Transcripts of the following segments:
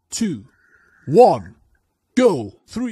two, one, go. Three.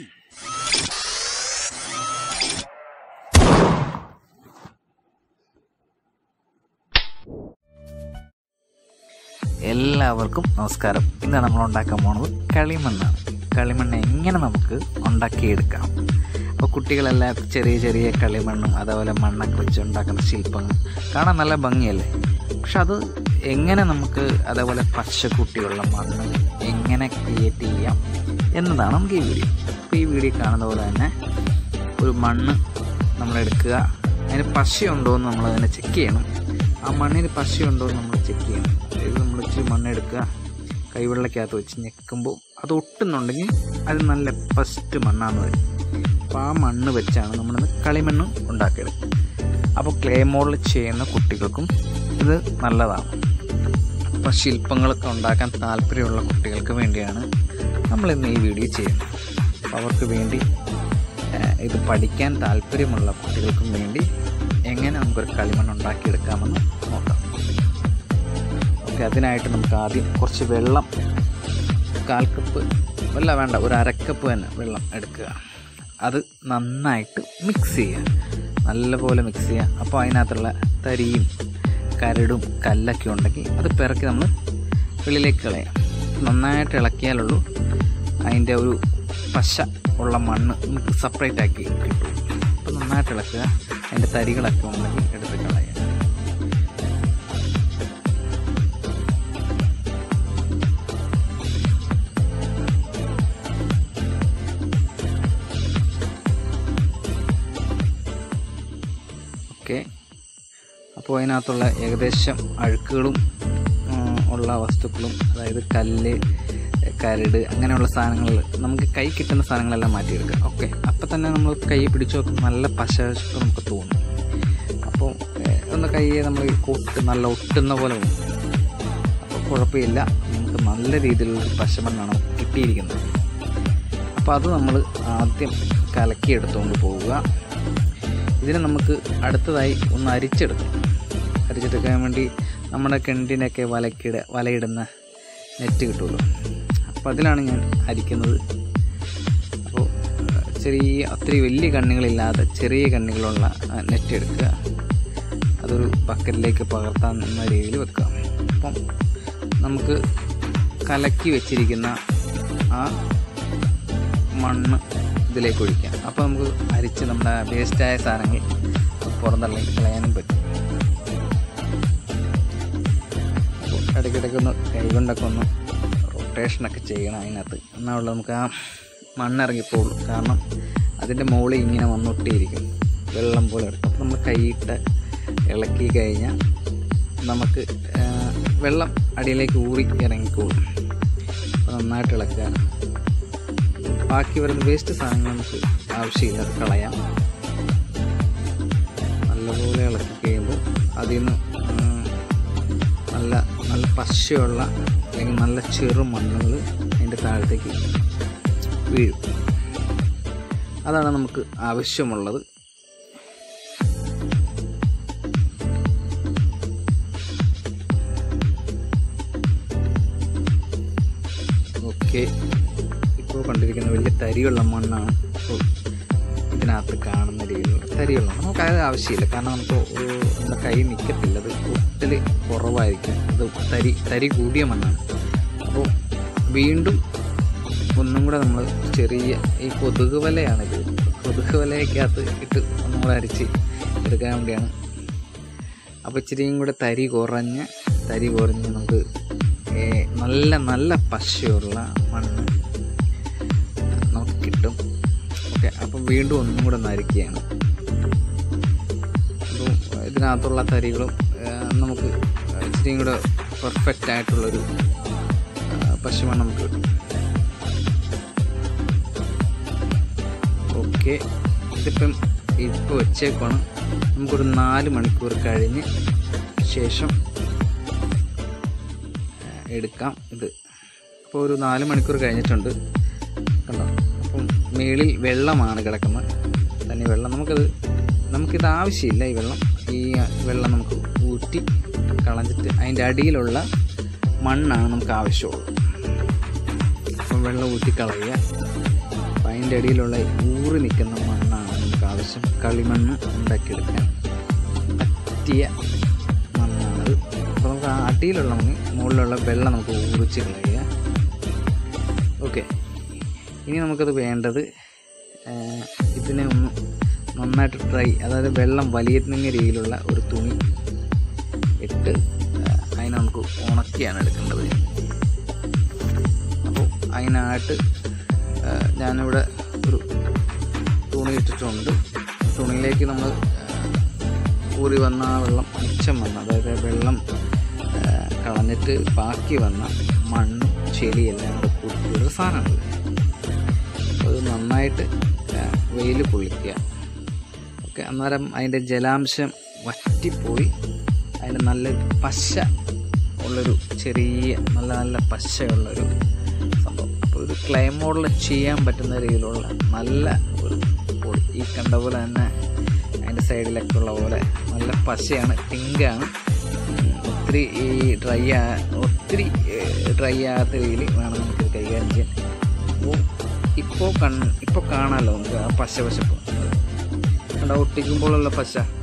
എല്ലാവർക്കും നമസ്കാരം ഇന്ന് നമ്മൾ ഉണ്ടാക്കാൻ പോണത് കളിമണ്ണാണ് കളിമണ്ണ് എങ്ങനെ നമുക്ക് ഉണ്ടാക്കിയെടുക്കാം അപ്പോൾ കുട്ടികളെല്ലാം ചെറിയ ചെറിയ കളിമണ്ണും അതേപോലെ മണ്ണൊക്കെ വെച്ച് ഉണ്ടാക്കുന്ന ശില്പങ്ങൾ കാണാൻ നല്ല ഭംഗിയല്ലേ പക്ഷെ അത് എങ്ങനെ നമുക്ക് അതേപോലെ പച്ചക്കുട്ടിയുള്ള മണ്ണ് എങ്ങനെ ക്രിയേറ്റ് ചെയ്യാം എന്നതാണ് നമുക്ക് ഈ വീഡിയോ അപ്പോൾ ഈ വീഡിയോ കാണുന്ന പോലെ തന്നെ ഒരു മണ്ണ് നമ്മൾ എടുക്കുക അതിന് പശയുണ്ടോ എന്ന് നമ്മൾ അതിനെ ചെക്ക് ചെയ്യണം ആ മണ്ണിന് പശയുണ്ടോ എന്ന് നമ്മൾ ചെക്ക് ചെയ്യണം അതായത് നമ്മൾ ഇച്ചിരി മണ്ണ് എടുക്കുക കൈവെള്ളക്കകത്ത് വെച്ച് ഞെക്കുമ്പോൾ അത് ഒട്ടുന്നുണ്ടെങ്കിൽ അത് നല്ല ഫസ്റ്റ് മണ്ണാന്ന് വരും അപ്പോൾ ആ മണ്ണ് വെച്ചാണ് നമ്മളിന്ന് കളിമണ്ണ് ഉണ്ടാക്കിയെടുക്കുക അപ്പോൾ ക്ലേ മോഡൽ ചെയ്യുന്ന കുട്ടികൾക്കും ഇത് നല്ലതാണ് അപ്പോൾ ശില്പങ്ങളൊക്കെ ഉണ്ടാക്കാൻ താല്പര്യമുള്ള കുട്ടികൾക്ക് വേണ്ടിയാണ് നമ്മളിന്ന് ഈ വീഡിയോ ചെയ്യുന്നത് അപ്പോൾ അവർക്ക് വേണ്ടി ഏഹ്, ഇത് പഠിക്കാൻ താല്പര്യമുള്ള കുട്ടികൾക്കും വേണ്ടി എങ്ങനെ നമുക്കൊരു കളിമണ്ണ് ഉണ്ടാക്കിയെടുക്കാമെന്ന് നോക്കാം ഓക്കെ അതിനായിട്ട് നമുക്ക് ആദ്യം കുറച്ച് വെള്ളം കാൽ കപ്പ് അല്ല വേണ്ട ഒരു അരക്കപ്പ് തന്നെ വെള്ളം എടുക്കുക അത് നന്നായിട്ട് മിക്സ് ചെയ്യുക നല്ലപോലെ മിക്സ് ചെയ്യുക അപ്പോൾ അതിനകത്തുള്ള തരിയും കരടും കല്ലൊക്കെ ഉണ്ടെങ്കിൽ അത് പിറക്കി നമ്മൾ വെളിയിലേക്ക് കളയാം നന്നായിട്ട് ഇളക്കിയാലുള്ളൂ അതിൻ്റെ ഒരു പശ ഉള്ള മണ്ണ് നമുക്ക് സെപ്പറേറ്റ് ആക്കി കിട്ടും അപ്പോൾ നന്നായിട്ട് ഇളക്കുക അതിൻ്റെ തരികളൊക്കെ ഉണ്ടെങ്കിൽ എടുത്ത് കളയാം ഓക്കെ അപ്പോൾ അതിനകത്തുള്ള ഏകദേശം അഴുക്കുകളും ഉം, ഉള്ള വസ്തുക്കളും അതായത് കല്ല് കരട് അങ്ങനെയുള്ള സാധനങ്ങൾ നമുക്ക് കൈ കിട്ടുന്ന സാധനങ്ങളെല്ലാം മാറ്റിയെടുക്കാം ഓക്കെ അപ്പോൾ തന്നെ നമ്മൾ കൈ പിടിച്ചു നോക്കുമ്പോൾ നല്ല പശപ്പ് നമുക്ക് തോന്നും അപ്പോൾ ഏഹ്, ഒന്ന് കൈയെ നമ്മൾ കൊട്ട് നല്ല ഒട്ടുന്ന പോലെ തോന്നും അപ്പോൾ കുഴപ്പമില്ല നമുക്ക് നല്ല രീതിയിലുള്ള പശമണ്ണാണ് നമുക്ക് കിട്ടിയിരിക്കുന്നത് അപ്പോൾ അത് നമ്മൾ ആദ്യം കലക്കിയെടുത്തുകൊണ്ട് പോവുക ഇതിനെ നമുക്ക് അടുത്തതായി ഒന്ന് അരിച്ചെടുക്കും അരിച്ചെടുക്കാൻ വേണ്ടി നമ്മുടെ കിണറ്റിനൊക്കെ വലക്കിട വലയിടുന്ന നെറ്റ് കിട്ടുമല്ലോ അപ്പോൾ അതിലാണ് ഞാൻ അരിക്കുന്നത് അപ്പോൾ ചെറിയ ഒത്തിരി വലിയ കണ്ണികളില്ലാതെ ചെറിയ കണ്ണികളുള്ള ആ, നെറ്റ് എടുക്കുക അതൊരു ബക്കറ്റിലേക്ക് പകർത്താൻ എന്ന രീതിയിൽ വെക്കുക അപ്പം നമുക്ക് കലക്കി വെച്ചിരിക്കുന്ന ആ മണ്ണ് ഇതിലേക്ക് ഒഴിക്കാം അപ്പോൾ നമുക്ക് അരിച്ച് നമ്മുടെ വേസ്റ്റായ സാധനങ്ങൾ പുറന്തള്ളി കളയാനും പറ്റും അപ്പോൾ ഇടയ്ക്കിടയ്ക്ക് ഒന്ന് കൈകൊണ്ടൊക്കെ ഒന്ന് റൊട്ടേഷനൊക്കെ ചെയ്യണം അതിനകത്ത് എന്നാലുള്ള നമുക്ക് ആ മണ്ണിറങ്ങിപ്പോളൂ കാരണം അതിൻ്റെ മുകളിൽ ഇങ്ങനെ വന്നൊട്ടിയിരിക്കും വെള്ളം പോലെ എടുക്കും അപ്പോൾ നമ്മൾ കൈയിട്ട് ഇളക്കി കഴിഞ്ഞാൽ നമുക്ക് ആ, വെള്ളം അടിയിലേക്ക് ഊറി ഇറങ്ങിക്കോളും അപ്പോൾ നന്നായിട്ട് ഇളക്കുക ബാക്കി വരുന്ന വേസ്റ്റ് സാധനങ്ങൾ നമുക്ക് ആവശ്യമില്ല അത് കളയാം നല്ലപോലെ ഇളക്കി കഴിയുമ്പോൾ അതിൽ നിന്ന് ഉം, നല്ല നല്ല പശയുള്ള അല്ലെങ്കിൽ നല്ല ചെറു മണ്ണുകൾ അതിൻ്റെ താഴത്തേക്ക് വീഴും അതാണ് നമുക്ക് ആവശ്യമുള്ളത് ഓക്കെ ഇപ്പോൾ കണ്ടിരിക്കുന്ന വലിയ തരിയുള്ള മണ്ണാണ് ഇപ്പോൾ ഇതിനകത്ത് കാണുന്ന രീതിയിലുള്ള തരിയുള്ള മണ്ണ്. നമുക്ക് അത് ആവശ്യമില്ല കാരണം നമുക്ക് ഒരു നമ്മുടെ കൈ നിൽക്കത്തില്ല അത് ഒട്ടൽ കുറവായിരിക്കും അത് തരി തരി കൂടിയ മണ്ണാണ് അപ്പോൾ വീണ്ടും ഒന്നും കൂടെ നമ്മൾ ചെറിയ ഈ കൊതുക് വലയാണിത് കൊതുക് വലയ്ക്കകത്ത് ഇട്ട് ഒന്നും കൂടെ അരിച്ച് എടുക്കാൻ വേണ്ടിയാണ് അപ്പോൾ ഇച്ചിരിയും കൂടെ തരി കുറഞ്ഞ് തരി കുറഞ്ഞ് നമുക്ക് ഏ, നല്ല നല്ല പശയുള്ള മണ്ണ് നമുക്ക് കിട്ടും ഓക്കെ അപ്പം വീണ്ടും ഒന്നും കൂടെ നരിക്കുകയാണ് അപ്പോൾ ഇതിനകത്തുള്ള തരികളും ആ, നമുക്ക് ഇച്ചിരിയും കൂടെ പെർഫെക്റ്റ് ആയിട്ടുള്ളൊരു ആ, പശുമണ്ണ് നമുക്ക് കിട്ടും ഓക്കെ ഇതിപ്പം ഇപ്പോൾ വെച്ചേക്കാണ് നമുക്കൊരു നാല് മണിക്കൂർ കഴിഞ്ഞ് ശേഷം ആ, എടുക്കാം ഇത് അപ്പോൾ ഒരു നാല് മണിക്കൂർ കഴിഞ്ഞിട്ടുണ്ട് കണ്ടോ അപ്പം മേളിൽ വെള്ളമാണ് കിടക്കുന്നത് തന്നെ വെള്ളം നമുക്കത് നമുക്കിത് ആവശ്യമില്ല ഈ വെള്ളം ഈ വെള്ളം നമുക്ക് ഊറ്റി കളഞ്ഞിട്ട് അതിൻ്റെ അടിയിലുള്ള മണ്ണാണ് നമുക്ക് ആവശ്യമുള്ളത് അപ്പം വെള്ളം ഊറ്റിക്കളയുക അപ്പം അതിൻ്റെ അടിയിലുള്ള ഊറി നിൽക്കുന്ന മണ്ണാണ് നമുക്ക് ആവശ്യം കളിമണ്ണ് ഉണ്ടാക്കിയെടുക്കാൻ പറ്റിയ മണ്ണാണത് അപ്പോൾ നമുക്ക് ആ അടിയിലുള്ള മണ്ണ് മുകളിലുള്ള വെള്ളം നമുക്ക് ഊറിച്ച് കളയുക ഓക്കെ ഇനി നമുക്കത് വേണ്ടത് ആ, ഇതിനെ ഒന്ന് നന്നായിട്ട് ഡ്രൈ അതായത് വെള്ളം വലിയുന്ന രീതിയിലുള്ള ഒരു തുണി ഇട്ട് ആ, അതിനെ നമുക്ക് ഉണക്കിയാണ് എടുക്കേണ്ടത് അപ്പോൾ അതിനായിട്ട് ആ, ഞാനിവിടെ ഒരു തുണി ഇട്ടിട്ടുണ്ട് തുണിയിലേക്ക് നമ്മൾ ഊറി വന്ന ആ വെള്ളം മിച്ചം വന്ന അതായത് വെള്ളം ആ, കളഞ്ഞിട്ട് ബാക്കി വന്ന മണ്ണും ചെളിയെല്ലാം കൂടെ കൂട്ടിയൊരു സാധനമുണ്ട് അപ്പോൾ അത് നന്നായിട്ട് വെയിൽ പൊള്ളിക്കുക ഓക്കെ അന്നേരം അതിൻ്റെ ജലാംശം വറ്റിപ്പോയി അതിൻ്റെ നല്ലൊരു പശ ഉള്ളൊരു ചെറിയ നല്ല നല്ല പശയുള്ളൊരു സംഭവം അപ്പോൾ ഇത് ക്ലേ മോഡൽ ചെയ്യാൻ പറ്റുന്ന രീതിയിലുള്ള നല്ല ഒരു പൊടി ഈ കണ്ട പോലെ തന്നെ അതിൻ്റെ സൈഡിലൊക്കെ ഉള്ള പോലെ നല്ല പശയാണ് പിങ്കാണ് ഒത്തിരി ഈ ഡ്രൈ ആ ഒത്തിരി ഡ്രൈ ആകാത്ത രീതിയിൽ വേണം നമുക്ക് കൈകാര്യം ചെയ്യാൻ അപ്പോൾ ഇപ്പോൾ കൺ ഇപ്പോൾ കാണാമല്ലോ നമുക്ക് ആ പശ പശപ്പ് കണ്ട ഒട്ടിക്കുമ്പോഴുള്ള പശ